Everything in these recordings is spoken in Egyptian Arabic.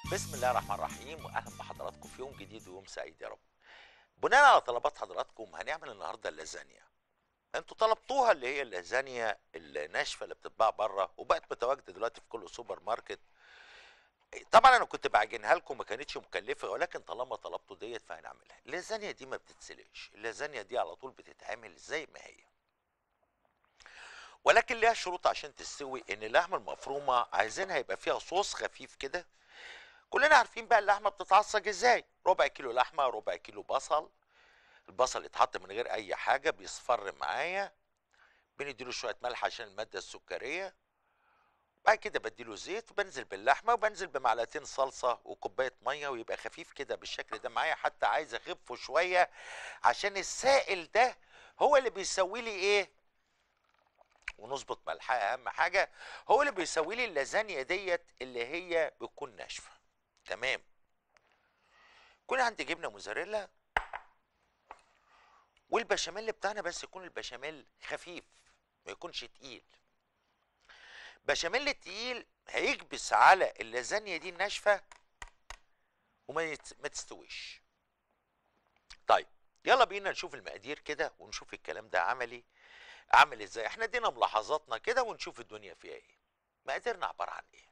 بسم الله الرحمن الرحيم واهلا بحضراتكم في يوم جديد ويوم سعيد يا رب. بناء على طلبات حضراتكم هنعمل النهارده اللازانيا. انتوا طلبتوها اللي هي اللازانيا الناشفه اللي بتتباع بره وبقت متواجده دلوقتي في كل سوبر ماركت. طبعا انا كنت بعجنها لكم ما كانتش مكلفه ولكن طالما طلبتوا ديت فهنعملها. اللازانيا دي ما بتتسلقش، اللازانيا دي على طول بتتعمل زي ما هي. ولكن ليها شروط عشان تستوي ان اللحمه المفرومه عايزينها يبقى فيها صوص خفيف كده كلنا عارفين بقى اللحمه بتتعصج ازاي ربع كيلو لحمه ربع كيلو بصل البصل يتحط من غير اي حاجه بيصفر معايا بنديله شويه ملح عشان الماده السكريه بعد كده بديله زيت وبنزل باللحمه وبنزل بمعلقتين صلصه وكوبايه ميه ويبقى خفيف كده بالشكل ده معايا حتى عايز اخفه شويه عشان السائل ده هو اللي بيسوي لي ايه ونظبط ملحها اهم حاجه هو اللي بيسوي لي اللازانيا ديت اللي هي بتكون ناشفه تمام يكون عندي جبنه موزاريلا والبشاميل بتاعنا بس يكون البشاميل خفيف ما يكونش تقيل بشاميل تقيل هيكبس على اللازانيا دي الناشفه وما يت... ما تستويش طيب يلا بينا نشوف المقادير كده ونشوف الكلام ده عملي عامل ازاي احنا ادينا ملاحظاتنا كده ونشوف الدنيا فيها ايه مقاديرنا عباره عن ايه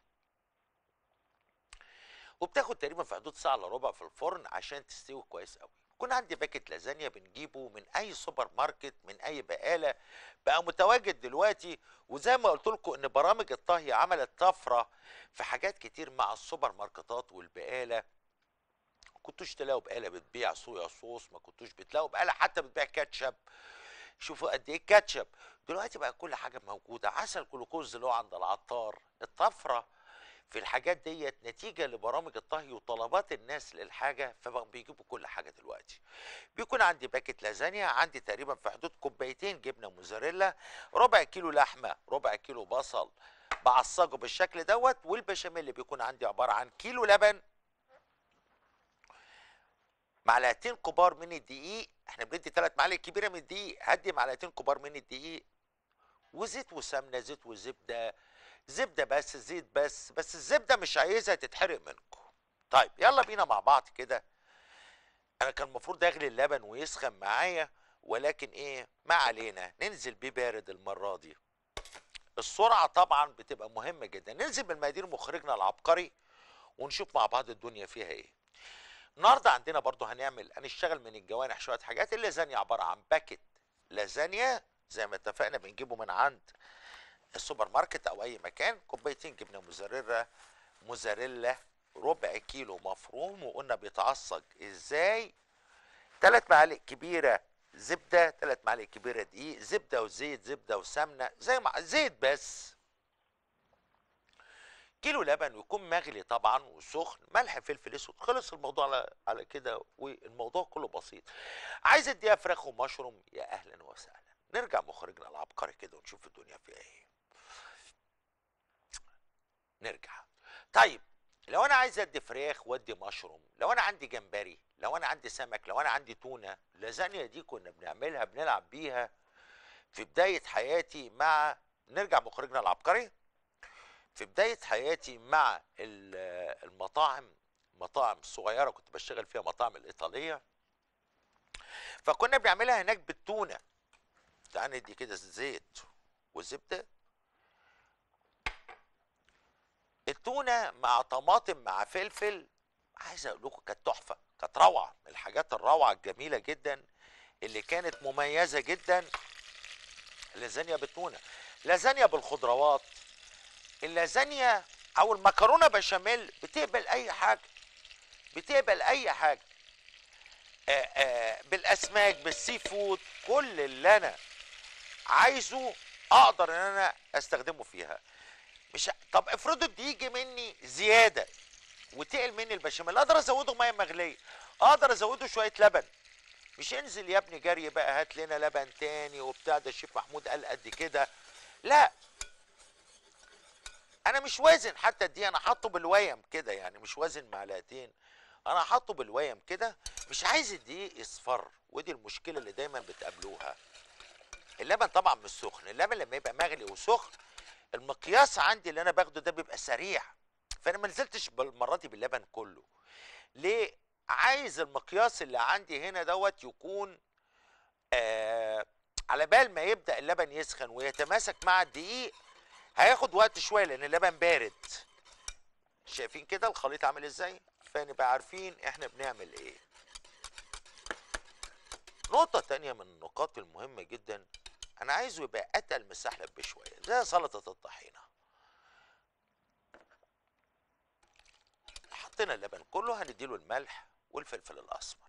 وبتاخد تقريبا في حدود ساعه الا ربع في الفرن عشان تستوي كويس قوي يكون عندي باكت لازانيا بنجيبه من اي سوبر ماركت من اي بقاله بقى متواجد دلوقتي وزي ما قلت لكم ان برامج الطهي عملت طفره في حاجات كتير مع السوبر ماركتات والبقاله كنتوش تلاقوا بقاله بتبيع صويا صوص ما كنتوش بتلاقوا بقاله حتى بتبيع كاتشب شوفوا قد ايه كاتشب دلوقتي بقى كل حاجه موجوده عسل جلوكوز اللي هو عند العطار الطفره في الحاجات ديت نتيجة لبرامج الطهي وطلبات الناس للحاجة فبقوا بيجيبوا كل حاجة دلوقتي بيكون عندي باكت لازانيا عندي تقريبا في حدود كوبايتين جبنة موزاريلا ربع كيلو لحمة ربع كيلو بصل بعصجه بالشكل دوت والبشاميل اللي بيكون عندي عبارة عن كيلو لبن معلقتين كبار من الدقيق احنا بندي ثلاث معالق كبيره من الدقيق هدي معلقتين كبار من الدقيق وزيت وسمنه زيت وزبده زبده بس زيت بس بس الزبده مش عايزها تتحرق منكم طيب يلا بينا مع بعض كده انا كان المفروض اغلي اللبن ويسخن معايا ولكن ايه ما علينا ننزل بيه بارد المره دي السرعه طبعا بتبقى مهمه جدا ننزل بالمقادير مخرجنا العبقري ونشوف مع بعض الدنيا فيها ايه النهارده عندنا برضو هنعمل هنشتغل من الجوانح شويه حاجات اللازانيا عباره عن باكت لازانيا زي ما اتفقنا بنجيبه من عند السوبر ماركت او اي مكان كوبايتين جبنه موزاريلا موزاريلا ربع كيلو مفروم وقلنا بيتعصج ازاي ثلاث معالق كبيره زبده ثلاث معالق كبيره دقيق زبده وزيت زبده وسمنه زي ما زيت بس كيلو لبن ويكون مغلي طبعا وسخن ملح فلفل اسود خلص الموضوع على على كده والموضوع كله بسيط عايز اديها فراخ ومشروم يا اهلا وسهلا نرجع مخرجنا العبقري كده ونشوف الدنيا فيها ايه نرجع طيب لو انا عايز ادي فراخ وادي مشروم لو انا عندي جمبري لو انا عندي سمك لو انا عندي تونه لازانيا دي كنا بنعملها بنلعب بيها في بدايه حياتي مع نرجع مخرجنا العبقري في بدايه حياتي مع المطاعم مطاعم صغيره كنت بشتغل فيها مطاعم الايطاليه فكنا بنعملها هناك بالتونه تعال ندي كده زيت وزبده التونه مع طماطم مع فلفل عايز اقول لكم كانت تحفه كانت روعه من الحاجات الروعه الجميله جدا اللي كانت مميزه جدا لازانيا بالتونه لازانيا بالخضروات اللازانيا او المكرونه بشاميل بتقبل اي حاجه بتقبل اي حاجه آآ آآ بالاسماك بالسي فود كل اللي انا عايزه اقدر ان انا استخدمه فيها مش طب افرضوا الدقيق مني زياده وتقل مني البشاميل اقدر ازوده ميه مغليه اقدر ازوده شويه لبن مش انزل يا ابني جري بقى هات لنا لبن تاني وبتاع ده الشيف محمود قال قد كده لا انا مش وازن حتى دي انا حاطه بالويم كده يعني مش وازن معلقتين انا حاطه بالويم كده مش عايز الدقيق يصفر ودي المشكله اللي دايما بتقابلوها اللبن طبعا مش سخن اللبن لما يبقى مغلي وسخن المقياس عندي اللي انا باخده ده بيبقى سريع فانا ما نزلتش بالمره دي باللبن كله ليه عايز المقياس اللي عندي هنا دوت يكون آه على بال ما يبدا اللبن يسخن ويتماسك مع الدقيق هياخد وقت شويه لان اللبن بارد شايفين كده الخليط عامل ازاي فنبقى عارفين احنا بنعمل ايه نقطة تانية من النقاط المهمة جدا أنا عايزه يبقى أتقل من السحلب بشوية زي سلطة الطحينة حطينا اللبن كله هنديله الملح والفلفل الأسمر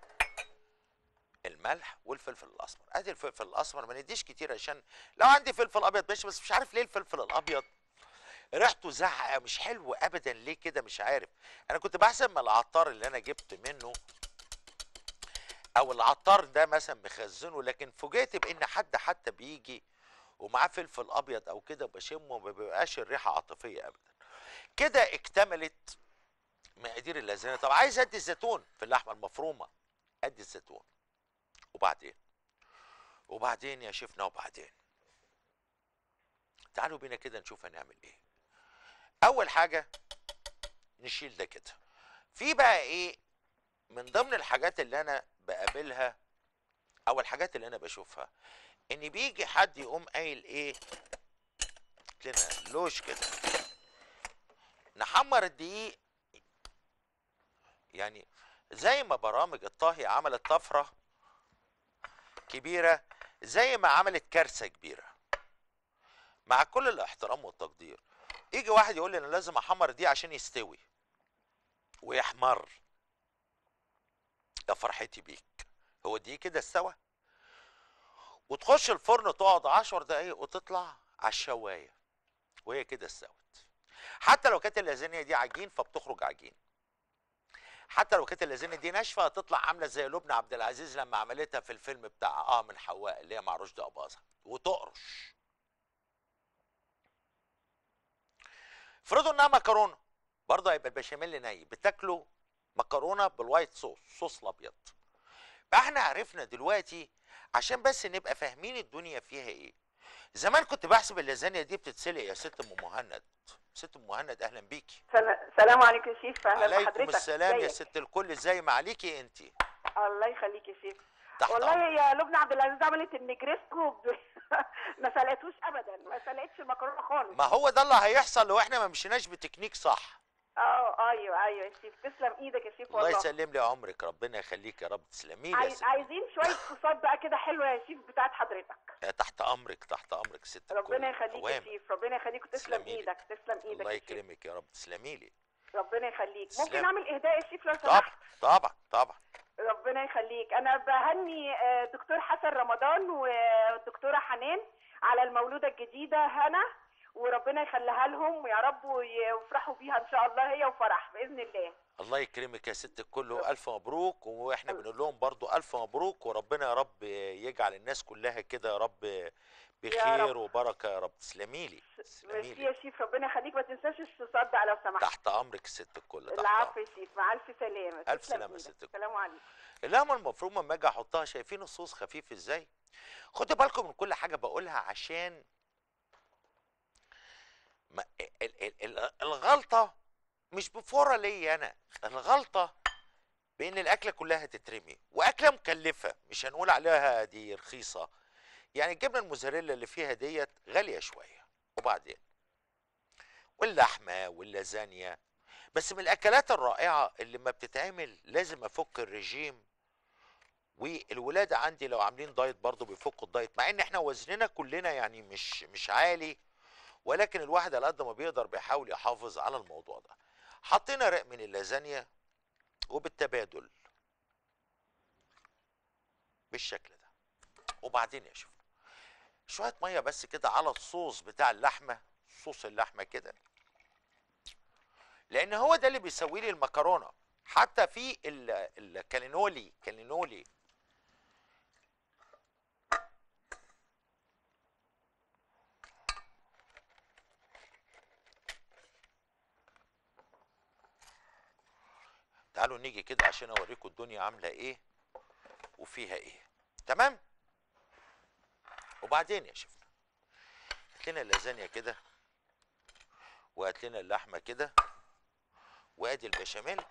الملح والفلفل الأسمر أدي الفلفل الأسمر ما نديش كتير عشان لو عندي فلفل أبيض ماشي بس مش عارف ليه الفلفل الأبيض ريحته زعقة مش حلو أبدا ليه كده مش عارف أنا كنت بحسب من العطار اللي أنا جبت منه او العطار ده مثلا مخزنه لكن فوجئت بان حد حتى بيجي ومعاه فلفل ابيض او كده بشمه ما بيبقاش الريحه عاطفيه ابدا كده اكتملت مقادير اللازانيا طب عايز ادي الزيتون في اللحمه المفرومه ادي الزيتون وبعدين وبعدين يا شيفنا وبعدين تعالوا بينا كده نشوف هنعمل ايه اول حاجه نشيل ده كده في بقى ايه من ضمن الحاجات اللي انا بقابلها او الحاجات اللي انا بشوفها ان بيجي حد يقوم قايل ايه لنا لوش كده نحمر الدقيق يعني زي ما برامج الطهي عملت طفرة كبيرة زي ما عملت كارثة كبيرة مع كل الاحترام والتقدير يجي واحد يقول لي انا لازم احمر دي عشان يستوي ويحمر يا فرحتي بيك هو دي كده استوى وتخش الفرن تقعد عشر دقايق وتطلع على الشوايه وهي كده استوت حتى لو كانت اللازانيا دي عجين فبتخرج عجين حتى لو كانت اللازانيا دي ناشفه هتطلع عامله زي لبنى عبد العزيز لما عملتها في الفيلم بتاع اه من حواء اللي هي مع رشدي اباظه وتقرش افرضوا انها مكرونه برضه هيبقى البشاميل ني بتاكلوا مكرونه بالوايت صوص صوص الابيض فاحنا عرفنا دلوقتي عشان بس نبقى فاهمين الدنيا فيها ايه زمان كنت بحسب اللازانيا دي بتتسلق يا ست ام مهند ست ام مهند اهلا بيكي سل- سلام عليكم يا شيف اهلا عليكم بحضرتك السلام يا ازيك؟ ست الكل ازاي ما عليكي انت الله يخليك يا شيف تحت والله أمرك. يا لبنى عبد العزيز عملت النجريسكو ب... ما سلقتوش ابدا ما سلقتش المكرونه خالص ما هو ده اللي هيحصل لو احنا ما مشيناش بتكنيك صح اه ايوه ايوه يا شيف تسلم ايدك يا شيف الله والله يسلم لي عمرك ربنا يخليك يا رب تسلمي لي يا عايز... ست عايزين شويه صوصات بقى كده حلوه يا شيف بتاعت حضرتك تحت امرك تحت امرك ست الكل ربنا يخليك يا أوامر. شيف ربنا يخليك وتسلم تسلمي لي. ايدك تسلم ايدك الله يا شيف يكرمك يا رب تسلمي لي ربنا يخليك تسلم. ممكن اعمل اهداء يا شيف لو طبعا سمحت طبعا طبعا ربنا يخليك انا بهني آه، دكتور حسن رمضان والدكتوره حنان على المولوده الجديده هنا وربنا يخليها لهم ويا رب ويفرحوا بيها ان شاء الله هي وفرح باذن الله الله يكرمك يا ست الكل والف مبروك واحنا بنقول لهم برضو الف مبروك وربنا يا رب يجعل الناس كلها كده يا رب بخير رب. وبركه يا رب تسلمي لي تسلمي ميرسي لي يا شيف ربنا يخليك ما تنساش الصوصات بقى لو سمحت تحت امرك الست الكل تحت العفو أمرك. يا شيف مع الف سلامه ألف تسلم سلامة يا إيدك. ست الكل. سلام عليكم اللحمه المفرومه لما اجي احطها شايفين الصوص خفيف ازاي خدوا بالكم من كل حاجه بقولها عشان ما ال- ال- ال- الغلطه مش بفوره ليا انا الغلطه بان الاكله كلها تترمي واكله مكلفه مش هنقول عليها دي رخيصه يعني الجبنه الموزاريلا اللي فيها ديت غاليه شويه وبعدين واللحمه واللازانيا بس من الاكلات الرائعه اللي ما بتتعمل لازم افك الرجيم والولاد عندي لو عاملين دايت برضه بيفكوا الدايت مع ان احنا وزننا كلنا يعني مش مش عالي ولكن الواحد على قد ما بيقدر بيحاول يحافظ على الموضوع ده حطينا رق من اللازانيا وبالتبادل بالشكل ده وبعدين يا شوف شويه ميه بس كده على الصوص بتاع اللحمه صوص اللحمه كده لان هو ده اللي بيسوي لي المكرونه حتى في ال- الكالينولي كالينولي تعالوا نيجي كده عشان اوريكم الدنيا عامله ايه وفيها ايه تمام وبعدين يا شيخنا هات لنا اللازانيا كده وهات لنا اللحمه كده وادي البشاميل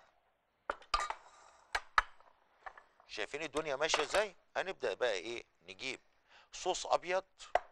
شايفين الدنيا ماشيه ازاي هنبدا بقى ايه نجيب صوص ابيض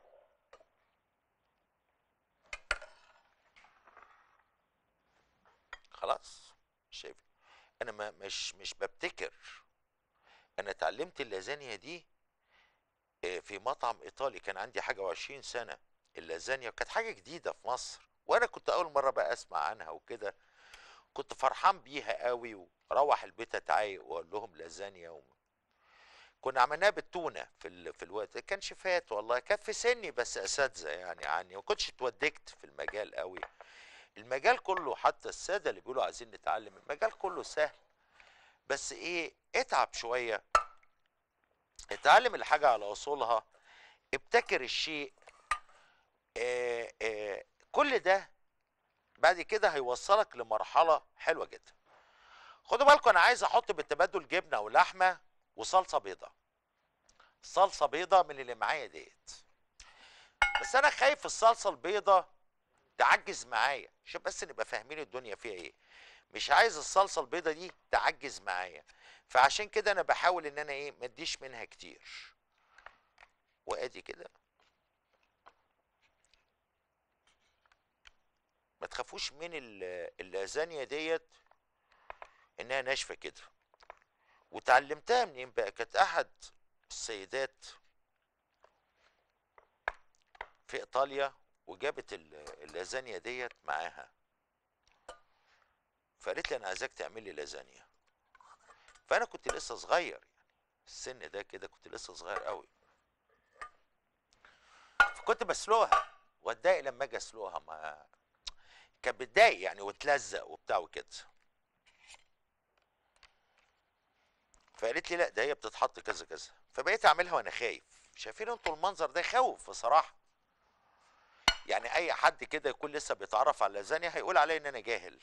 خلاص شايف انا ما مش مش ببتكر انا اتعلمت اللازانيا دي آه، في مطعم ايطالي كان عندي حاجه وعشرين سنه اللازانيا كانت حاجه جديده في مصر وانا كنت اول مره بقى اسمع عنها وكده كنت فرحان بيها قوي واروح البيت اتعايق واقول لهم لازانيا و... كنا عملناها بالتونه في ال... في الوقت ده كان شيفات والله كان في سني بس اساتذه يعني عني ما كنتش اتودكت في المجال قوي المجال كله حتى الساده اللي بيقولوا عايزين نتعلم المجال كله سهل بس ايه اتعب شويه اتعلم الحاجه على اصولها ابتكر الشيء آه آه كل ده بعد كده هيوصلك لمرحله حلوه جدا خدوا بالكم انا عايز احط بالتبادل جبنه ولحمه وصلصه بيضه صلصه بيضه من اللي معايا ديت بس انا خايف الصلصه البيضه تعجز معايا عشان بس نبقى فاهمين الدنيا فيها ايه مش عايز الصلصه البيضه دي تعجز معايا فعشان كده انا بحاول ان انا ايه ما اديش منها كتير وادي كده ما تخافوش من ال- اللازانيا ديت انها ناشفه كده وتعلمتها منين بقى كانت احد السيدات في ايطاليا وجابت ال- اللازانيا ديت معاها فقالت لي انا عايزاك تعمل لي لازانيا فانا كنت لسه صغير يعني السن ده كده كنت لسه صغير قوي فكنت بسلقها واتضايق لما اجي اسلقها ما كانت بتضايق يعني وتلزق وبتاع وكده فقالت لي لا ده هي بتتحط كذا كذا فبقيت اعملها وانا خايف شايفين انتوا المنظر ده يخوف بصراحه يعني اي حد كده يكون لسه بيتعرف على اللازانيا هيقول عليا ان انا جاهل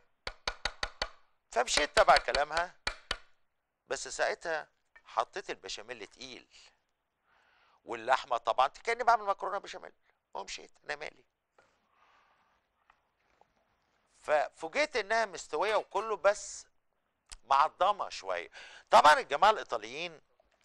فمشيت تبع كلامها بس ساعتها حطيت البشاميل تقيل واللحمه طبعا كاني بعمل مكرونه بشاميل ومشيت انا مالي ففوجئت انها مستويه وكله بس معضمه شويه طبعا الجماعه الايطاليين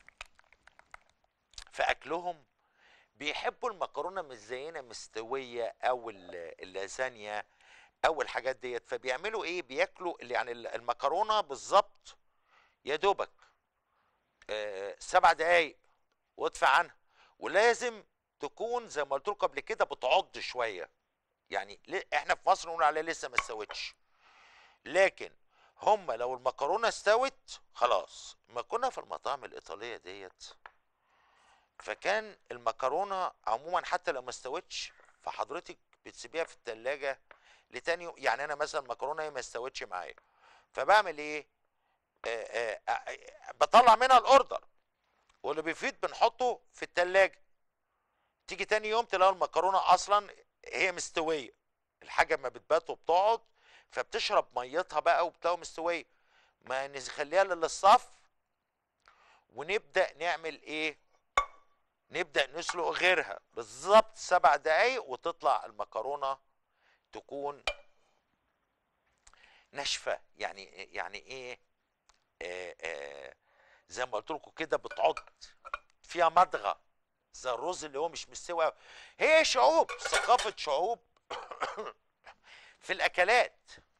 في اكلهم بيحبوا المكرونه مش زينا مستويه او ال- اللازانيا او الحاجات ديت فبيعملوا ايه بياكلوا اللي يعني ال- المكرونه بالظبط يا دوبك آه سبع دقايق وادفع عنها ولازم تكون زي ما قلت لكم قبل كده بتعض شويه يعني ل- احنا في مصر نقول عليها لسه ما استوتش لكن هم لو المكرونه استوت خلاص ما كنا في المطاعم الايطاليه ديت فكان المكرونه عموما حتى لو ما استوتش فحضرتك بتسيبيها في التلاجة لتاني يوم يعني انا مثلا مكرونه هي ما استوتش معايا فبعمل ايه آه آه آه بطلع منها الاوردر واللي بيفيد بنحطه في التلاجة تيجي تاني يوم تلاقي المكرونه اصلا هي مستويه الحاجه ما بتبات وبتقعد فبتشرب ميتها بقى وبتاع مستويه ما نخليها للصف ونبدا نعمل ايه نبدا نسلق غيرها بالظبط سبع دقايق وتطلع المكرونه تكون ناشفه يعني يعني ايه آه آه زي ما قلت لكم كده بتعض فيها مضغه زي الرز اللي هو مش مستوي أوي. هي شعوب ثقافه شعوب في الاكلات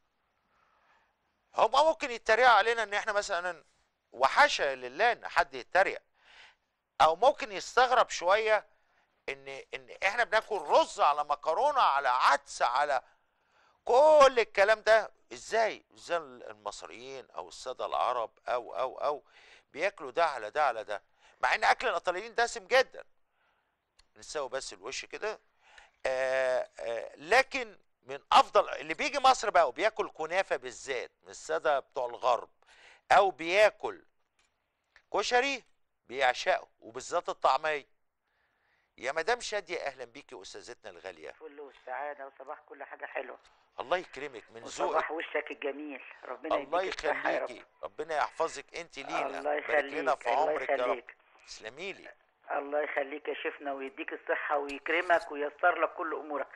هما ممكن يتريقوا علينا ان احنا مثلا وحاشا لله ان حد يتريق او ممكن يستغرب شويه ان ان احنا بناكل رز على مكرونه على عدس على كل الكلام ده ازاي ازاي المصريين او الساده العرب او او او بياكلوا ده على ده على ده مع ان اكل الايطاليين دسم جدا نسوي بس الوش كده آه آه لكن من افضل اللي بيجي مصر بقى وبياكل كنافه بالذات من الساده بتوع الغرب او بياكل كشري بيعشقه وبالذات الطعميه يا مدام شاديه اهلا بيكي استاذتنا الغاليه فل والسعادة وصباح كل حاجة حلوة الله يكرمك من ذوقك وصباح وشك الجميل ربنا الله يديك الصحة يا رب يخليكي ربنا يحفظك انت لينا الله بارك يخليك لنا في الله عمرك يا رب يخليك تسلمي لي الله يخليك يا شيفنا ويديك الصحة ويكرمك وييسر لك كل أمورك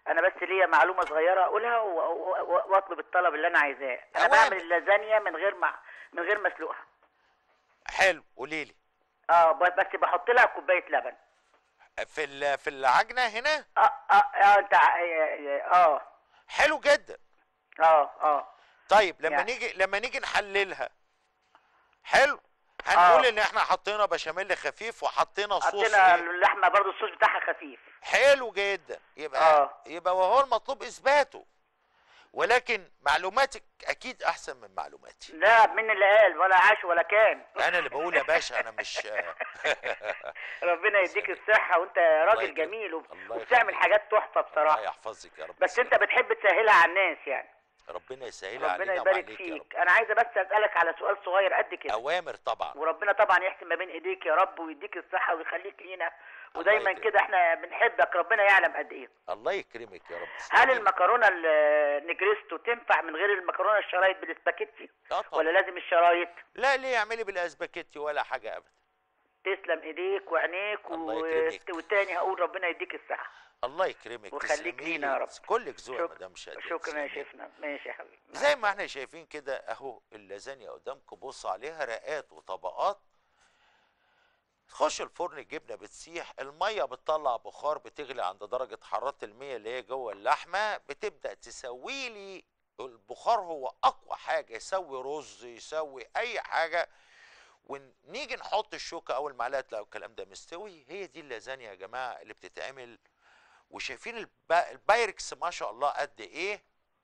انا بس ليا معلومه صغيره اقولها و- و- و- واطلب الطلب اللي انا عايزاه انا أوامر. بعمل اللازانيا من غير مع... من غير مسلوقها حلو قولي لي اه ب- بس بحط لها كوبايه لبن في ال- في العجنه هنا اه اه, آه انت ع- اه حلو جدا اه اه طيب لما يعني- نيجي لما نيجي نحللها حلو هنقول آه. ان احنا حطينا بشاميل خفيف وحطينا صوص حطينا إيه؟ اللحمه برضو الصوص بتاعها خفيف حلو جدا يبقى آه. يبقى وهو المطلوب اثباته ولكن معلوماتك اكيد احسن من معلوماتي لا من اللي قال ولا عاش ولا كان انا اللي بقول يا باشا انا مش ربنا يديك الصحه وانت راجل يكرمك. جميل وب- الله وبتعمل يخليك. حاجات تحفه الله بصراحه يحفظك يا رب بس انت يسلمك. بتحب تسهلها على الناس يعني ربنا يسهلها ربنا علينا يبارك وعليك يا رب فيك انا عايزه بس اسالك على سؤال صغير قد كده اوامر طبعا وربنا طبعا يحسن ما بين ايديك يا رب ويديك الصحه ويخليك لينا ودايما يكرمك. كده احنا بنحبك ربنا يعلم قد ايه الله يكرمك يا رب هل تسلمي. المكرونه النجريستو تنفع من غير المكرونه الشرايط بالسباكيتي آه طبعا. ولا لازم الشرايط لا ليه اعملي بالاسباجيتي ولا حاجه ابدا تسلم ايديك وعينيك الله و... يكرمك. والتاني هقول ربنا يديك الصحه الله يكرمك وخليك تسلمي لينا لي. يا رب. كلك ذوق يا شك- مدام شاديه شكرا يا تسلمي. شيفنا ماشي يا حبيبي زي ما احنا شايفين كده اهو اللازانيا قدامكم بص عليها رقات وطبقات تخش الفرن الجبنه بتسيح الميه بتطلع بخار بتغلي عند درجه حراره المية اللي هي جوه اللحمه بتبدا تسوي لي البخار هو اقوى حاجه يسوي رز يسوي اي حاجه ونيجي نحط الشوكه او المعلقه تلاقوا الكلام ده مستوي هي دي اللازانيا يا جماعه اللي بتتعمل وشايفين الب- البايركس ما شاء الله قد ايه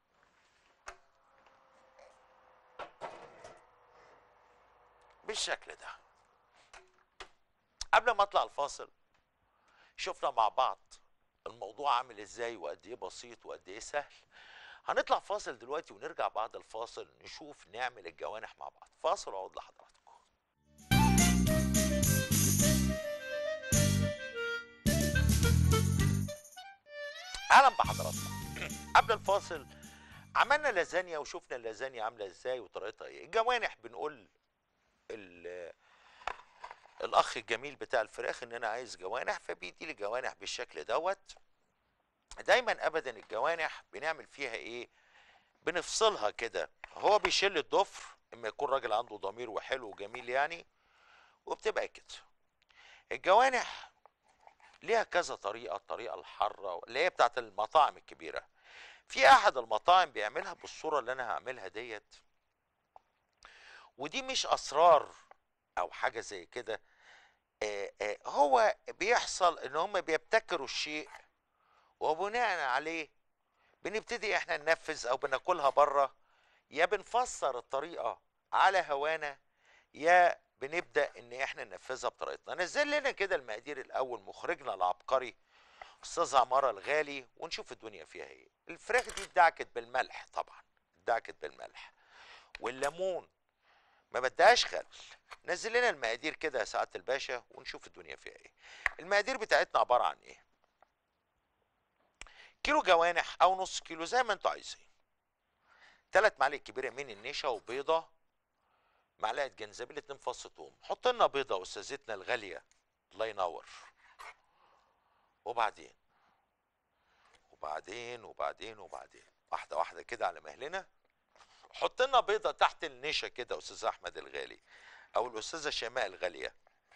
بالشكل ده قبل ما اطلع الفاصل شفنا مع بعض الموضوع عامل ازاي وقد ايه بسيط وقد ايه سهل هنطلع فاصل دلوقتي ونرجع بعد الفاصل نشوف نعمل الجوانح مع بعض فاصل واعود لحضراتكم اهلا بحضراتكم قبل الفاصل عملنا لازانيا وشفنا اللازانيا عامله ازاي وطريقتها ايه الجوانح بنقول ال- الاخ الجميل بتاع الفراخ ان انا عايز جوانح فبيدي لي جوانح بالشكل دوت دايما ابدا الجوانح بنعمل فيها ايه بنفصلها كده هو بيشيل الضفر اما يكون راجل عنده ضمير وحلو وجميل يعني وبتبقى كده الجوانح ليها كذا طريقه الطريقه الحاره اللي هي بتاعت المطاعم الكبيره في احد المطاعم بيعملها بالصوره اللي انا هعملها ديت ودي مش اسرار او حاجه زي كده آه، آه، هو بيحصل ان هم بيبتكروا الشيء وبناء عليه بنبتدي احنا ننفذ او بناكلها بره يا بنفسر الطريقه على هوانا يا بنبدا ان احنا ننفذها بطريقتنا نزل لنا كده المقادير الاول مخرجنا العبقري استاذ عماره الغالي ونشوف الدنيا فيها ايه الفراخ دي اتدعكت بالملح طبعا اتدعكت بالملح والليمون ما بدهاش خل نزل لنا المقادير كده يا سعاده الباشا ونشوف الدنيا فيها ايه المقادير بتاعتنا عباره عن ايه كيلو جوانح او نص كيلو زي ما انتوا عايزين ثلاث معالق كبيره من النشا وبيضه معلقه جنزبيل اتنين فص ثوم حط لنا بيضه استاذتنا الغاليه الله ينور وبعدين وبعدين وبعدين وبعدين واحده واحده كده على مهلنا حط لنا بيضه تحت النشا كده استاذ احمد الغالي او الاستاذه شيماء الغاليه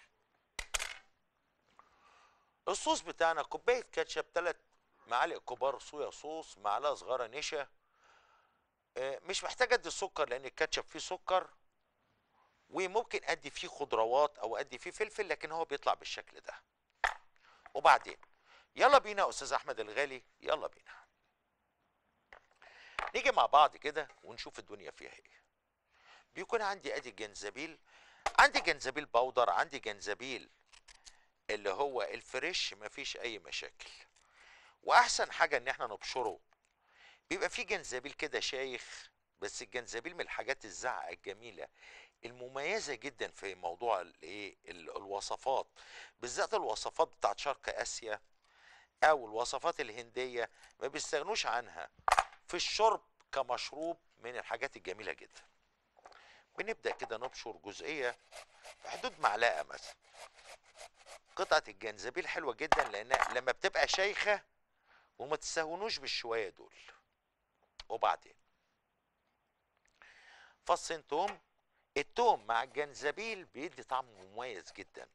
الصوص بتاعنا كوبايه كاتشب ثلاث معالق كبار صويا صوص معلقه صغيره نشا آه، مش محتاج ادي السكر لان الكاتشب فيه سكر وممكن ادي فيه خضروات او ادي فيه فلفل لكن هو بيطلع بالشكل ده وبعدين يلا بينا يا استاذ احمد الغالي يلا بينا نيجي مع بعض كده ونشوف الدنيا فيها ايه بيكون عندي ادي جنزبيل عندي جنزبيل بودر عندي جنزبيل اللي هو الفريش مفيش اي مشاكل واحسن حاجه ان احنا نبشره بيبقى فيه جنزبيل كده شايخ بس الجنزبيل من الحاجات الزعقه الجميله المميزه جدا في موضوع الايه ال- الوصفات بالذات الوصفات بتاعت شرق اسيا او الوصفات الهنديه ما بيستغنوش عنها في الشرب كمشروب من الحاجات الجميله جدا بنبدا كده نبشر جزئيه في حدود معلقه مثلا قطعه الجنزبيل حلوه جدا لان لما بتبقى شايخه وما تستهونوش بالشويه دول وبعدين فصين توم التوم مع الجنزبيل بيدي طعم مميز جدا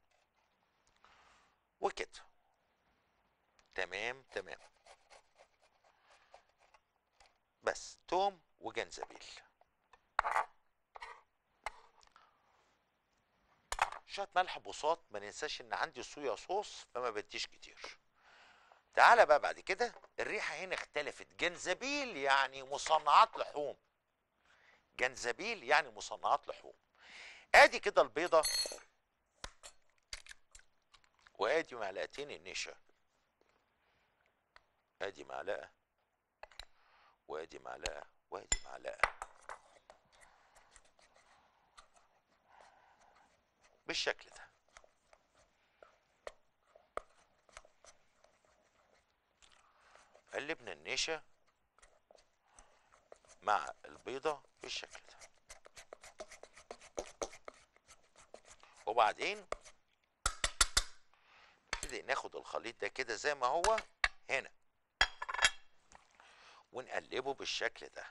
وكده تمام تمام بس توم وجنزبيل شويه ملح بساط ما ننساش ان عندي صويا صوص فما بديش كتير تعالى بقى بعد كده الريحه هنا اختلفت جنزبيل يعني مصنعات لحوم جنزبيل يعني مصنعات لحوم ادي كده البيضه وادي معلقتين النشا ادي معلقه وادي معلقه وادي معلقه بالشكل ده قلبنا النشا مع البيضة بالشكل ده وبعدين نبتدي ناخد الخليط ده كده زي ما هو هنا ونقلبه بالشكل ده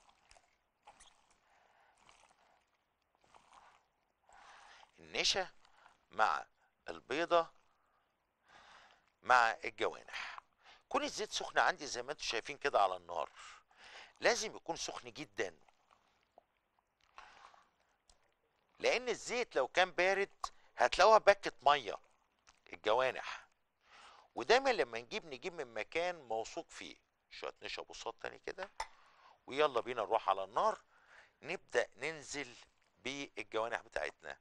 النشا مع البيضة مع الجوانح كون الزيت سخن عندي زي ما انتم شايفين كده على النار لازم يكون سخن جدا لان الزيت لو كان بارد هتلاقوها باكت ميه الجوانح ودايما لما نجيب نجيب من مكان موثوق فيه شويه نشا بصات تاني كده ويلا بينا نروح على النار نبدا ننزل بالجوانح بتاعتنا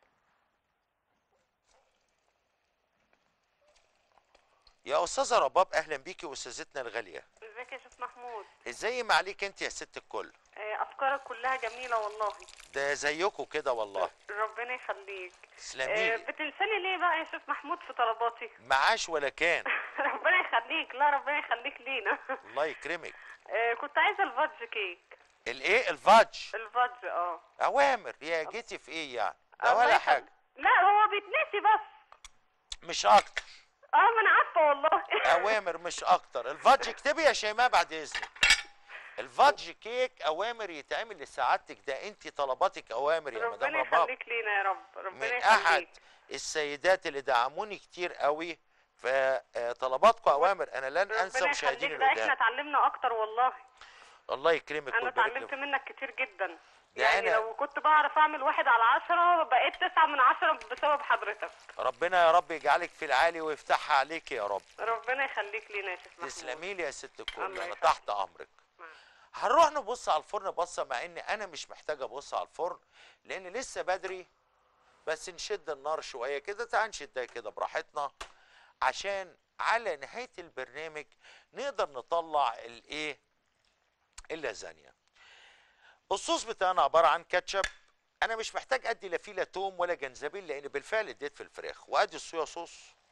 يا استاذه رباب اهلا بيكي واستاذتنا الغاليه ازيك يا شيخ محمود ازاي ما عليك انت يا ست الكل آه، افكارك كلها جميله والله ده زيكم كده والله ربنا يخليك آه، تسلميلي بتنساني ليه بقى يا شيخ محمود في طلباتي معاش ولا كان ربنا يخليك لا ربنا يخليك لينا الله يكرمك آه، كنت عايزه الفادج كيك الايه الفادج الفادج اه اوامر يا جيتي في ايه يعني ده الله ولا يخليك. حاجه لا هو بيتنسي بس مش اكتر اه ما انا عارفه والله اوامر مش اكتر الفادج اكتبي يا شيماء بعد اذنك الفادج كيك اوامر يتعمل لسعادتك ده انت طلباتك اوامر يا مدام ربنا رباب يخليك لينا يا رب ربنا من احد يخليك السيدات اللي دعموني كتير قوي فطلباتكم اوامر انا لن انسى ربنا مشاهديني يخليك ده احنا القدام اتعلمنا اكتر والله الله يكرمك انا ويبارك اتعلمت لك منك كتير جدا ده يعني أنا- لو كنت بعرف اعمل واحد على عشرة بقيت تسعة من عشرة بسبب حضرتك ربنا يا رب يجعلك في العالي ويفتحها عليك يا رب ربنا يخليك لينا يا شيخ محمود تسلمي لي يا ست الكل الله انا يخليك. تحت امرك نعم. هنروح نبص على الفرن بصه مع ان انا مش محتاج ابص على الفرن لان لسه بدري بس نشد النار شويه كده تعال نشدها كده براحتنا عشان على نهايه البرنامج نقدر نطلع الايه اللازانيا الصوص بتاعنا عباره عن كاتشب انا مش محتاج ادي لا فيه لا توم ولا جنزبيل لان بالفعل اديت في الفراخ وادي الصويا صوص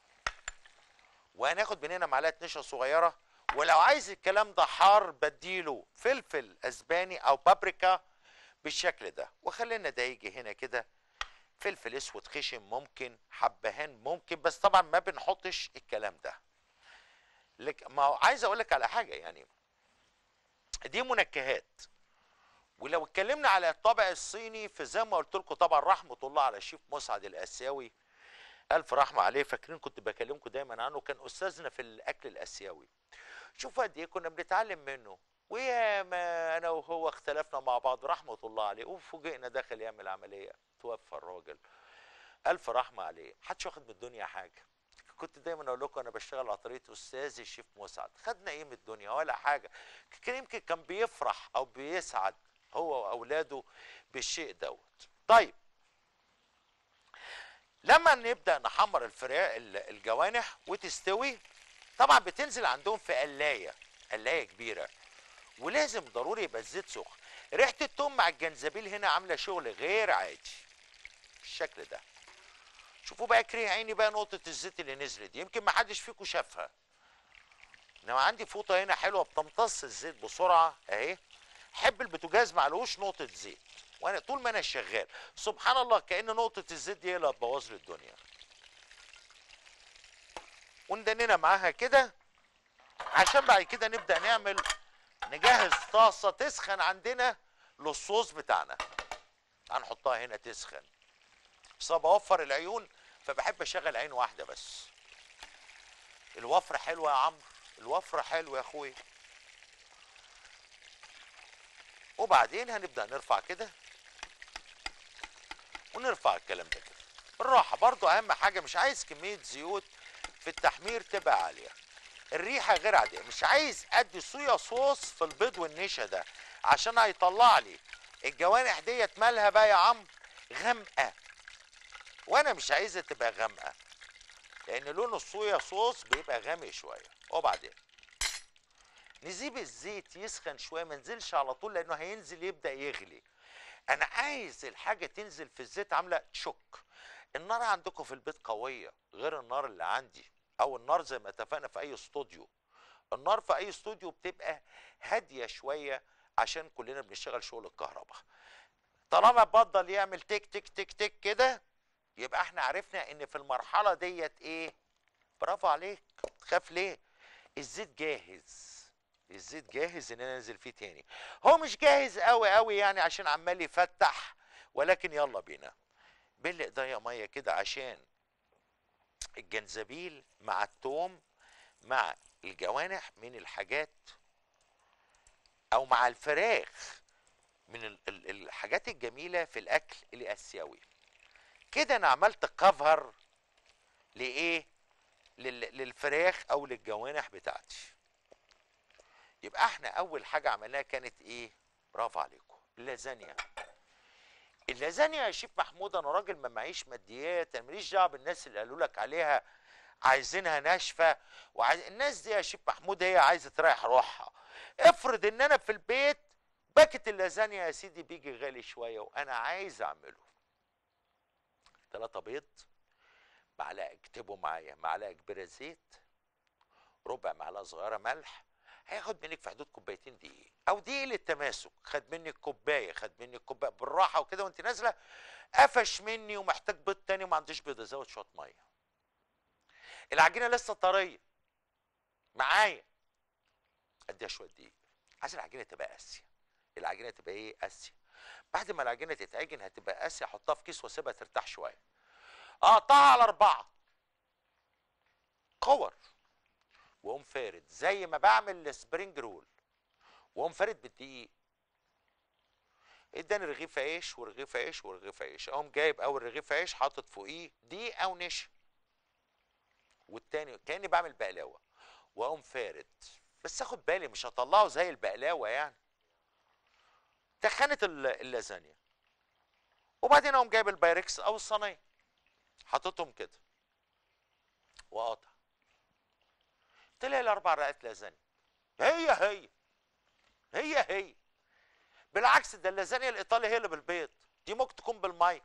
وهناخد من هنا معلقه نشا صغيره ولو عايز الكلام ده حار بديله فلفل اسباني او بابريكا بالشكل ده وخلينا ده يجي هنا كده فلفل اسود خشن ممكن حبهان ممكن بس طبعا ما بنحطش الكلام ده لك ما هو عايز اقول لك على حاجه يعني دي منكهات ولو اتكلمنا على الطابع الصيني فزي ما قلت لكم طبعا رحمه الله على الشيف مسعد الاسيوي الف رحمه عليه فاكرين كنت بكلمكم دايما عنه كان استاذنا في الاكل الاسيوي شوفوا قد ايه كنا بنتعلم منه ويا ما انا وهو اختلفنا مع بعض رحمه الله عليه وفوجئنا داخل يعمل عمليه توفى الراجل الف رحمه عليه محدش واخد من الدنيا حاجه كنت دايما اقول لكم انا بشتغل على طريقه استاذي الشيف مسعد خدنا ايه من الدنيا ولا حاجه كان يمكن كان بيفرح او بيسعد هو واولاده بالشيء دوت طيب لما نبدا نحمر الفراخ الجوانح وتستوي طبعا بتنزل عندهم في قلايه قلايه كبيره ولازم ضروري يبقى الزيت سخن ريحه التوم مع الجنزبيل هنا عامله شغل غير عادي بالشكل ده شوفوا بقى كريه عيني بقى نقطه الزيت اللي نزلت دي يمكن ما حدش فيكم شافها انما عندي فوطه هنا حلوه بتمتص الزيت بسرعه اهي حب البوتاجاز معلوش نقطه زيت وانا طول ما انا شغال سبحان الله كان نقطه الزيت دي هي اللي هتبوظ لي الدنيا وندننا معاها كده عشان بعد كده نبدا نعمل نجهز طاسه تسخن عندنا للصوص بتاعنا هنحطها هنا تسخن بس أنا بوفر العيون فبحب اشغل عين واحده بس الوفره حلوه يا عمرو الوفره حلوه يا اخويا وبعدين هنبدا نرفع كده ونرفع الكلام ده كده بالراحه برضو اهم حاجه مش عايز كميه زيوت في التحمير تبقى عاليه الريحه غير عاديه مش عايز ادي صويا صوص في البيض والنشا ده عشان هيطلع لي الجوانح ديت مالها بقى يا عم غامقه وانا مش عايزها تبقى غامقه لان لون الصويا صوص بيبقى غامق شويه وبعدين نسيب الزيت يسخن شويه ما ننزلش على طول لانه هينزل يبدا يغلي انا عايز الحاجه تنزل في الزيت عامله تشك النار عندكم في البيت قويه غير النار اللي عندي او النار زي ما اتفقنا في اي استوديو النار في اي استوديو بتبقى هاديه شويه عشان كلنا بنشتغل شغل الكهرباء طالما بفضل يعمل تك تك تك تك كده يبقى احنا عرفنا ان في المرحله ديت ايه برافو عليك تخاف ليه الزيت جاهز الزيت جاهز ان انا انزل فيه تاني هو مش جاهز قوي قوي يعني عشان عمال يفتح ولكن يلا بينا بل ايديا ميه كده عشان الجنزبيل مع التوم مع الجوانح من الحاجات او مع الفراخ من ال- ال- الحاجات الجميله في الاكل الاسيوي كده انا عملت كفر لايه لل- للفراخ او للجوانح بتاعتي يبقى احنا اول حاجه عملناها كانت ايه برافو عليكم اللازانيا اللازانيا يا شيف محمود انا راجل ما معيش ماديات انا ماليش دعوه بالناس اللي قالوا لك عليها عايزينها ناشفه وعايز... الناس دي يا شيف محمود هي عايزه تريح روحها افرض ان انا في البيت باكت اللازانيا يا سيدي بيجي غالي شويه وانا عايز اعمله ثلاثة بيض معلقه اكتبوا معايا معلقه كبيره زيت ربع معلقه صغيره ملح هياخد منك في حدود كوبايتين دقيق او دقيق للتماسك خد منك كوبايه خد منك كوبايه بالراحه وكده وانت نازله قفش مني ومحتاج بيض تاني وما عنديش بيض ازود شويه ميه العجينه لسه طريه معايا اديها شويه دقيق عايز العجينه تبقى قاسيه العجينه تبقى ايه قاسيه بعد ما العجينه تتعجن هتبقى قاسيه احطها في كيس واسيبها ترتاح شويه اقطعها على اربعه كور واقوم فارد زي ما بعمل السبرينج رول واقوم فارد بالدقيق اداني رغيف عيش ورغيف عيش ورغيف عيش اقوم جايب اول رغيف عيش حاطط فوقيه دقيق او نشا والتاني كاني بعمل بقلاوه واقوم فارد بس اخد بالي مش هطلعه زي البقلاوه يعني تخنت ال- اللازانيا وبعدين اقوم جايب البايركس او الصينيه حاططهم كده وقاطع طلع لي اربع رقات لازانيا هي هي هي هي بالعكس ده اللازانيا الايطالي هي اللي بالبيض دي ممكن تكون بالميه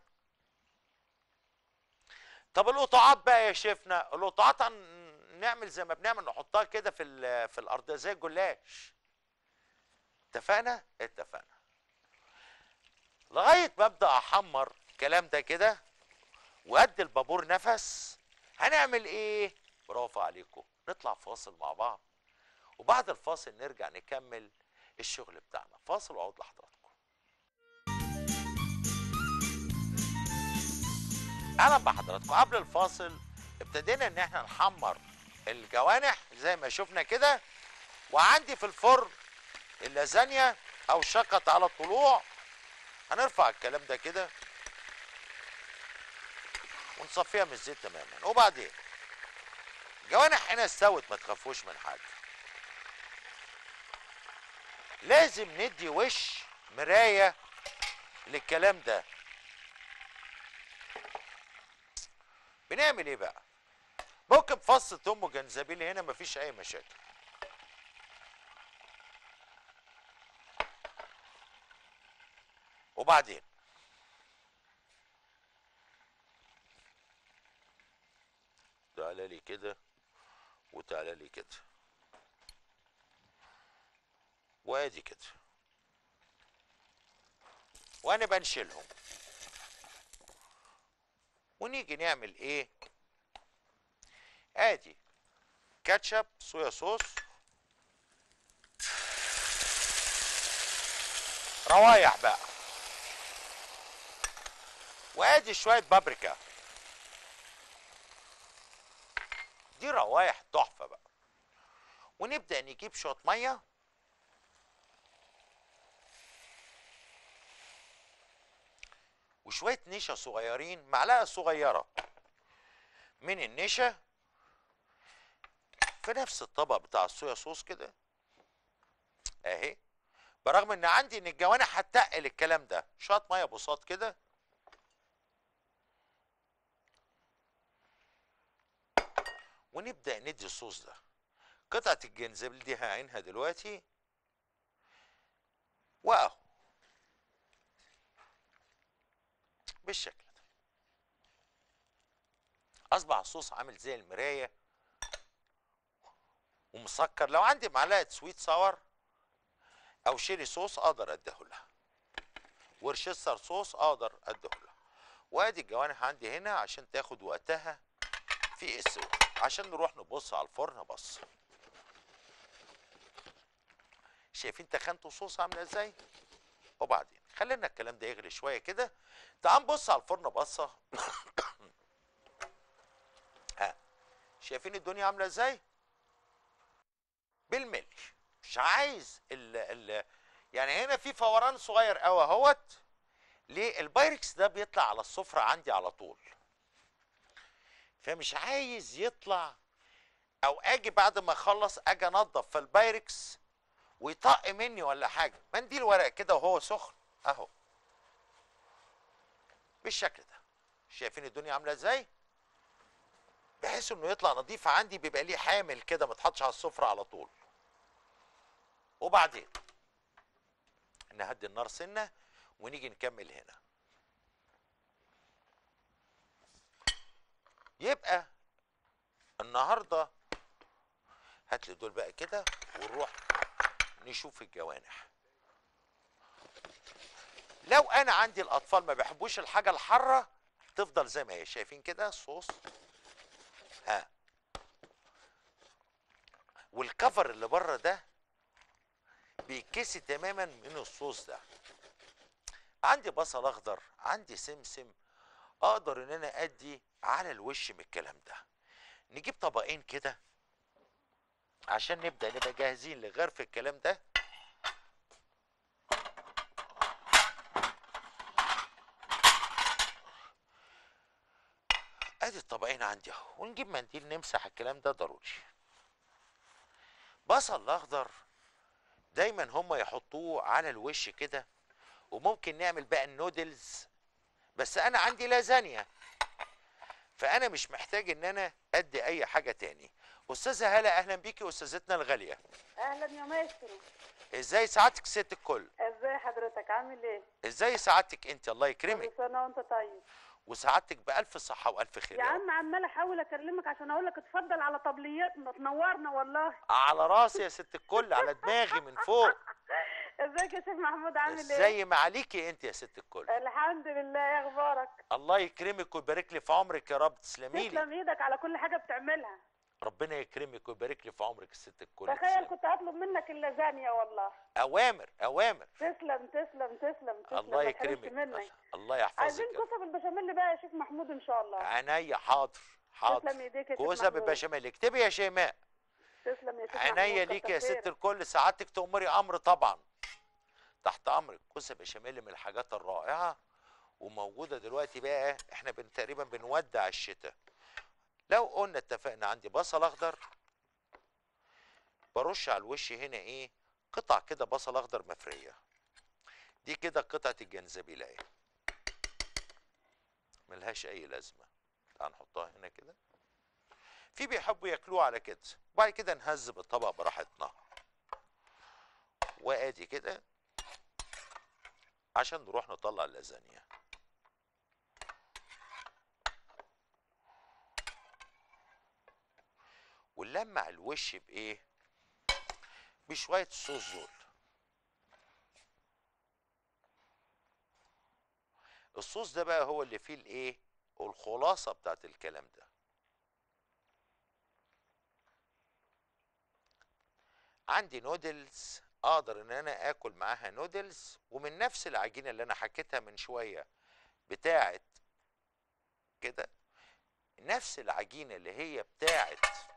طب القطاعات بقى يا شيفنا القطاعات هن- نعمل زي ما بنعمل نحطها كده في ال- في الارض زي الجلاش اتفقنا اتفقنا لغايه ما ابدا احمر الكلام ده كده وادي البابور نفس هنعمل ايه برافو عليكم نطلع فاصل مع بعض وبعد الفاصل نرجع نكمل الشغل بتاعنا فاصل واعود لحضراتكم اهلا بحضراتكم قبل الفاصل ابتدينا ان احنا نحمر الجوانح زي ما شفنا كده وعندي في الفرن اللازانيا او شقت على الطلوع هنرفع الكلام ده كده ونصفيها من الزيت تماما وبعدين الجوانح هنا استوت ما تخافوش من حاجه لازم ندي وش مرايه للكلام ده بنعمل ايه بقى ممكن فص توم وجنزبيل هنا مفيش اي مشاكل وبعدين تعالى لي كده وتعالى لي كده وادي كده وانا بنشيلهم ونيجي نعمل ايه ادي كاتشب صويا صوص روايح بقى وادي شويه بابريكا دي روايح تحفه بقى ونبدا نجيب شويه ميه وشويه نشا صغيرين معلقه صغيره من النشا في نفس الطبق بتاع الصويا صوص كده اهي برغم ان عندي ان الجوانح هتقل الكلام ده شويه ميه بساط كده ونبدا ندي الصوص ده قطعه الجنزبيل دي هعينها دلوقتي واهو بالشكل ده اصبح الصوص عامل زي المرايه ومسكر لو عندي معلقه سويت ساور او شيري صوص اقدر اديه لها ورشستر صوص اقدر اديه لها وادي الجوانح عندي هنا عشان تاخد وقتها في السوا عشان نروح نبص على الفرن بص شايفين تخانة الصوص عامله ازاي وبعدين خلينا الكلام ده يغلي شويه كده تعال نبص على الفرن بصه ها شايفين الدنيا عامله ازاي بالملي مش عايز ال ال يعني هنا في فوران صغير قوي اهوت ليه البايركس ده بيطلع على السفره عندي على طول فمش عايز يطلع او اجي بعد ما اخلص اجي انضف في البايركس ويطق مني ولا حاجه منديل ورق كده وهو سخن اهو بالشكل ده شايفين الدنيا عامله ازاي بحيث انه يطلع نظيف عندي بيبقى ليه حامل كده ما تحطش على السفره على طول وبعدين نهدي النار سنه ونيجي نكمل هنا يبقى النهارده هات لي دول بقى كده ونروح نشوف الجوانح لو انا عندي الاطفال ما بيحبوش الحاجه الحاره تفضل زي ما هي شايفين كده صوص ها والكفر اللي بره ده بيتكسي تماما من الصوص ده عندي بصل اخضر عندي سمسم اقدر ان انا ادي على الوش من الكلام ده نجيب طبقين كده عشان نبدا نبقى جاهزين لغرف الكلام ده ادي الطبقين عندي اهو ونجيب منديل نمسح الكلام ده ضروري بصل الاخضر دايما هم يحطوه على الوش كده وممكن نعمل بقى النودلز بس انا عندي لازانيا فانا مش محتاج ان انا ادي اي حاجه تاني استاذه هلا اهلا بيكي استاذتنا الغاليه اهلا يا مايسترو ازاي سعادتك ست الكل ازاي حضرتك عامل ايه ازاي سعادتك انت الله يكرمك كل سنه وانت طيب وسعادتك بالف صحه والف خير يا يا رب. عم عمال احاول اكلمك عشان اقول لك اتفضل على طبلياتنا تنورنا والله على راسي يا ست الكل على دماغي من فوق ازيك يا شيخ محمود عامل ايه ازاي ما عليكي انت يا ست الكل الحمد لله ايه اخبارك الله يكرمك ويبارك لي في عمرك يا رب تسلمي لي تسلم ايدك على كل حاجه بتعملها ربنا يكرمك ويبارك لي في عمرك الست الكل تخيل تسلمي. كنت هطلب منك اللازانيا والله اوامر اوامر تسلم تسلم تسلم تسلم الله ما تحرمش يكرمك منك الله يحفظك عايزين يا رب. كوسه بالبشاميل بقى يا شيخ محمود ان شاء الله عينيا حاضر حاضر تسلم ايديك يا شيخ كوسه محمود. بالبشاميل اكتبي يا شيماء تسلم يا شيخ عينيا محمود، ليك كتر يا ست خيرك. الكل سعادتك تأمري امر طبعا تحت امرك كوسه بشاميل من الحاجات الرائعه وموجوده دلوقتي بقى احنا بن تقريبا بنودع الشتاء لو قلنا اتفقنا عندي بصل اخضر برش على الوش هنا ايه قطع كده بصل اخضر مفريه دي كده قطعه الجنزبيلايه ملهاش اي لازمه تعال نحطها هنا كده في بيحبوا ياكلوه على كده وبعد كده نهذب الطبق براحتنا وادي كده عشان نروح نطلع اللازانيا ونلمع الوش بايه بشويه الصوص دول الصوص ده بقى هو اللي فيه الايه الخلاصه بتاعت الكلام ده عندي نودلز اقدر ان انا اكل معاها نودلز ومن نفس العجينه اللي انا حكيتها من شويه بتاعه كده نفس العجينه اللي هي بتاعه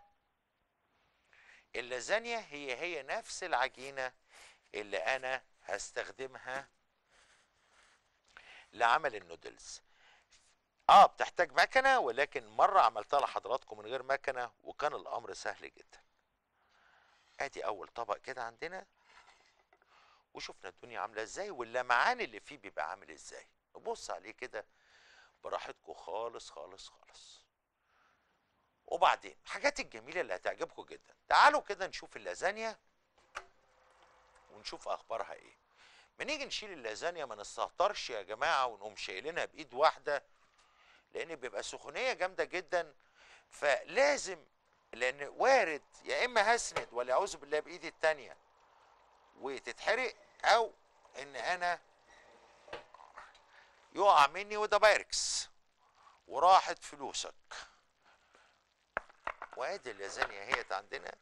اللازانيا هي هي نفس العجينه اللي انا هستخدمها لعمل النودلز اه بتحتاج مكنه ولكن مره عملتها لحضراتكم من غير مكنه وكان الامر سهل جدا ادي اول طبق كده عندنا وشفنا الدنيا عامله ازاي واللمعان اللي فيه بيبقى عامل ازاي نبص عليه كده براحتكم خالص خالص خالص وبعدين حاجات الجميله اللي هتعجبكم جدا تعالوا كده نشوف اللازانيا ونشوف اخبارها ايه ما نيجي نشيل اللازانيا ما نستهترش يا جماعه ونقوم شايلينها بايد واحده لان بيبقى سخونيه جامده جدا فلازم لان وارد يا اما هسند ولا اعوذ بالله بايدي التانيه وتتحرق او ان انا يقع مني وده بايركس وراحت فلوسك وادي اللازانيا هي عندنا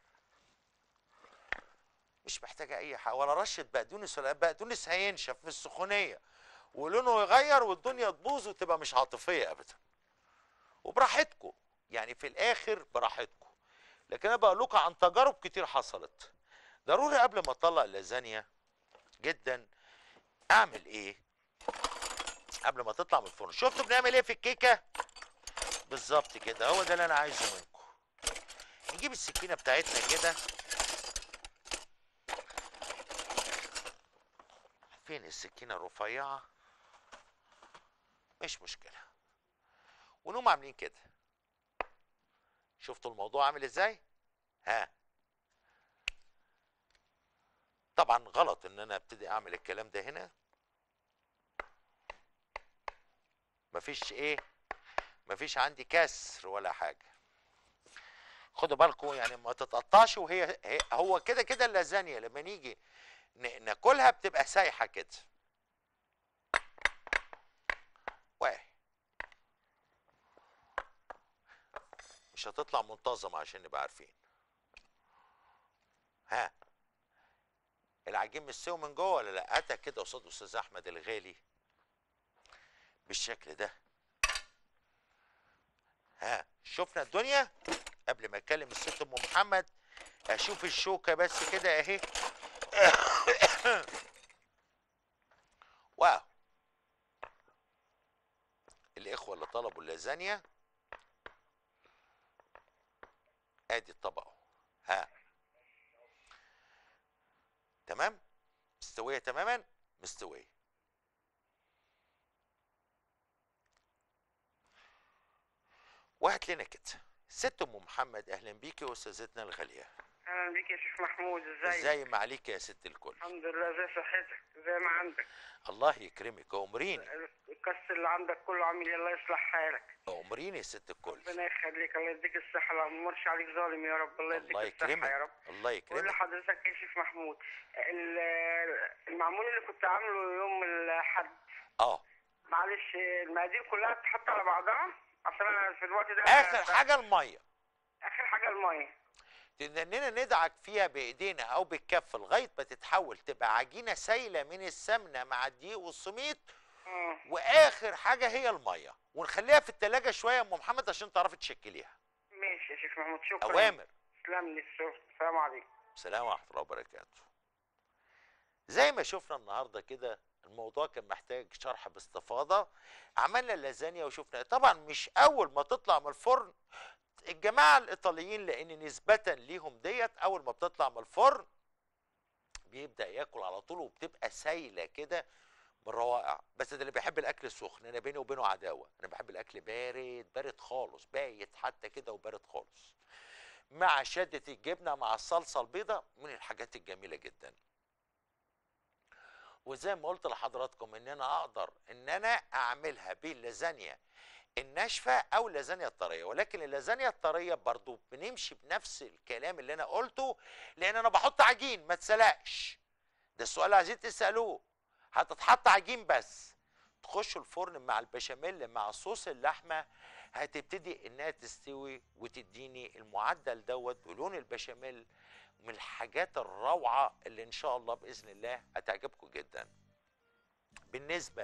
مش محتاجه اي حاجه ولا رشه بقدونس ولا بقدونس هينشف في السخونيه ولونه يغير والدنيا تبوظ وتبقى مش عاطفيه ابدا وبراحتكم يعني في الاخر براحتكم لكن انا بقول لكم عن تجارب كتير حصلت ضروري قبل ما اطلع اللازانيا جدا اعمل ايه قبل ما تطلع من الفرن شفتوا بنعمل ايه في الكيكه بالظبط كده هو ده اللي انا عايزه منكم نجيب السكينه بتاعتنا كده فين السكينه الرفيعه مش مشكله ونقوم عاملين كده شفتوا الموضوع عامل ازاي ها طبعا غلط ان انا ابتدي اعمل الكلام ده هنا مفيش ايه مفيش عندي كسر ولا حاجه خدوا بالكم يعني ما تتقطعش وهي هي هو كده كده اللازانيا لما نيجي ن- ناكلها بتبقى سايحه كده واحد مش هتطلع منتظمه عشان نبقى عارفين ها العجين مستوي من جوه ولا لا هاتها كده قصاد استاذ احمد الغالي بالشكل ده ها شفنا الدنيا قبل ما اكلم الست ام محمد اشوف الشوكه بس كده اهي واو الاخوه اللي طلبوا اللازانيا ادي الطبق أهو. ها تمام مستويه تماما مستويه وهات لنا كده ست ام محمد اهلا بيكي واستاذتنا الغاليه اهلا بيك يا شيخ محمود ازيك ازاي ما عليك يا ست الكل الحمد لله زي صحتك زي ما عندك الله يكرمك امريني الكسر اللي عندك كله عامل إيه؟ الله يصلح حالك امريني يا ست الكل ربنا يخليك الله يديك الصحة لا مرش عليك ظالم يا رب الله يديك الله الصحة يا يكرمك رب الله بقول يكرمك لحضرتك يا شيخ محمود ال- المعمول اللي كنت عامله يوم الحد اه معلش المقادير كلها تتحط على بعضها عشان انا في الوقت ده اخر حاجه الميه اخر حاجة المية اننا ندعك فيها بايدينا او بالكف لغايه ما تتحول تبقى عجينه سايله من السمنه مع الدقيق والسميط مم. واخر حاجه هي الميه ونخليها في التلاجة شويه يا ام محمد عشان تعرفي تشكليها ماشي يا شيخ محمود شكرا اوامر تسلم لي الشغل السلام عليكم السلام ورحمه الله وبركاته زي ما شفنا النهارده كده الموضوع كان محتاج شرح باستفاضه عملنا اللازانيا وشفنا طبعا مش اول ما تطلع من الفرن الجماعه الايطاليين لان نسبه ليهم ديت اول ما بتطلع من الفرن بيبدا ياكل على طول وبتبقى سايله كده من روائع بس ده اللي بيحب الاكل السخن انا بيني وبينه عداوه انا بحب الاكل بارد بارد خالص بايت حتى كده وبارد خالص مع شدة الجبنة مع الصلصة البيضاء من الحاجات الجميلة جدا وزي ما قلت لحضراتكم ان انا اقدر ان انا اعملها باللازانيا الناشفة او اللازانيا الطرية ولكن اللازانيا الطرية برضو بنمشي بنفس الكلام اللي انا قلته لان انا بحط عجين ما تسلقش ده السؤال اللي عايزين تسألوه هتتحط عجين بس تخش الفرن مع البشاميل مع صوص اللحمة هتبتدي انها تستوي وتديني المعدل دوت ولون البشاميل من الحاجات الروعه اللي ان شاء الله باذن الله هتعجبكم جدا بالنسبه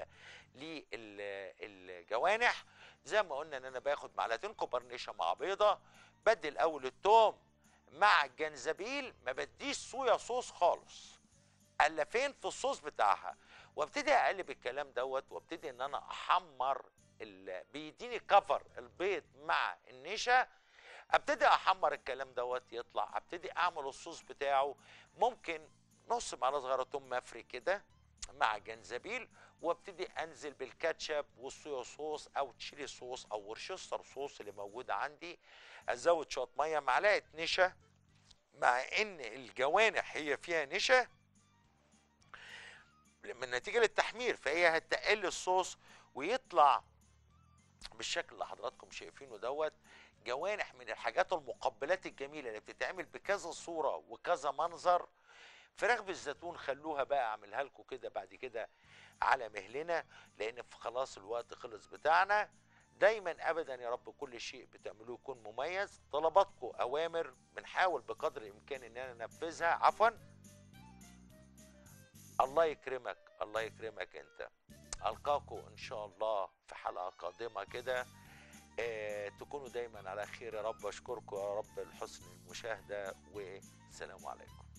للجوانح زي ما قلنا ان انا باخد معلقتين كبار نشا مع بيضه بدي الاول التوم مع الجنزبيل ما بديش صويا صوص خالص الا فين في الصوص بتاعها وابتدي اقلب الكلام دوت وابتدي ان انا احمر ال... بيديني كفر البيض مع النشا ابتدي احمر الكلام دوت يطلع ابتدي اعمل الصوص بتاعه ممكن نص معلقه صغيره توم مفري كده مع جنزبيل وابتدي انزل بالكاتشب والصويا صوص او تشيلي صوص او ورشستر صوص اللي موجود عندي ازود شويه ميه معلقه نشا مع ان الجوانح هي فيها نشا من نتيجه للتحمير فهي هتقل الصوص ويطلع بالشكل اللي حضراتكم شايفينه دوت جوانح من الحاجات المقبلات الجميله اللي بتتعمل بكذا صوره وكذا منظر فراخ بالزيتون خلوها بقى اعملها لكم كده بعد كده على مهلنا لان في خلاص الوقت خلص بتاعنا دايما ابدا يا رب كل شيء بتعملوه يكون مميز طلباتكم اوامر بنحاول بقدر الامكان اننا ننفذها عفوا الله يكرمك الله يكرمك انت القاكم ان شاء الله في حلقه قادمه كده آه تكونوا دايما على خير يا رب اشكركم يا رب لحسن المشاهده والسلام عليكم